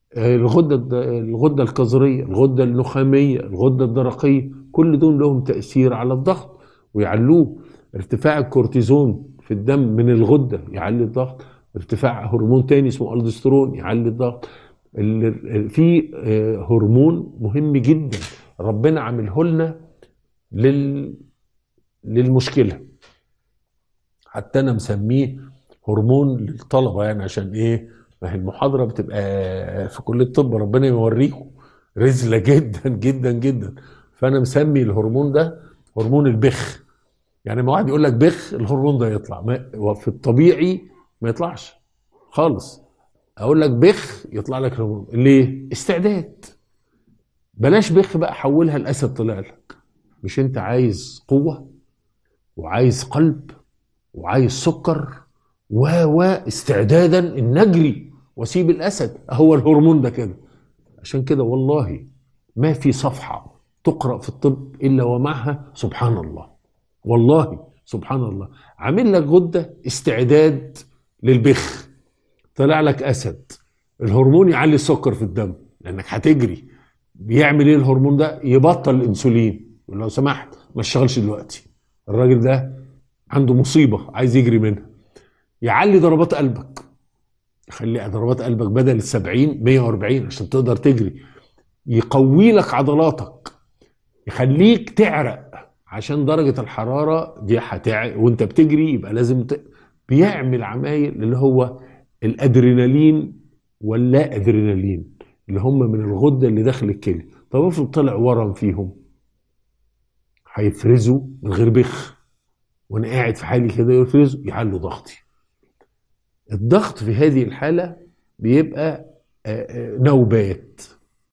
آه، الغده الد- الغده الكظريه الغده النخاميه الغده الدرقيه كل دول لهم تاثير على الضغط ويعلوه ارتفاع الكورتيزون في الدم من الغده يعلي الضغط ارتفاع هرمون تاني اسمه الدوستيرون يعلي الضغط ال- ال- في آه، هرمون مهم جدا ربنا عامله لنا لل للمشكله حتى انا مسميه هرمون للطلبه يعني عشان ايه ما هي المحاضره بتبقى في كليه الطب ربنا يوريكم رزله جدا جدا جدا فانا مسمي الهرمون ده هرمون البخ يعني ما واحد يقول لك بخ الهرمون ده يطلع ما هو في الطبيعي ما يطلعش خالص اقول لك بخ يطلع لك الهرمون ليه استعداد بلاش بخ بقى حولها الاسد طلع لك مش انت عايز قوه وعايز قلب وعايز سكر و و استعدادا ان نجري واسيب الاسد هو الهرمون ده كده عشان كده والله ما في صفحه تقرا في الطب الا ومعها سبحان الله والله سبحان الله عامل لك غده استعداد للبخ طلع لك اسد الهرمون يعلي السكر في الدم لانك هتجري بيعمل ايه الهرمون ده يبطل الانسولين يقول لو سمحت ما تشتغلش دلوقتي الراجل ده عنده مصيبه عايز يجري منها يعلي ضربات قلبك يخلي ضربات قلبك بدل ال 70 140 عشان تقدر تجري يقوي لك عضلاتك يخليك تعرق عشان درجة الحرارة دي هتعرق وانت بتجري يبقى لازم ت... بيعمل عمايل اللي هو الادرينالين واللا ادرينالين اللي هم من الغدة اللي داخل الكلى طب افرض طلع ورم فيهم هيفرزوا من غير بخ وانا قاعد في حالي كده يفرزوا يعلوا ضغطي الضغط في هذه الحالة بيبقى آه، آه، نوبات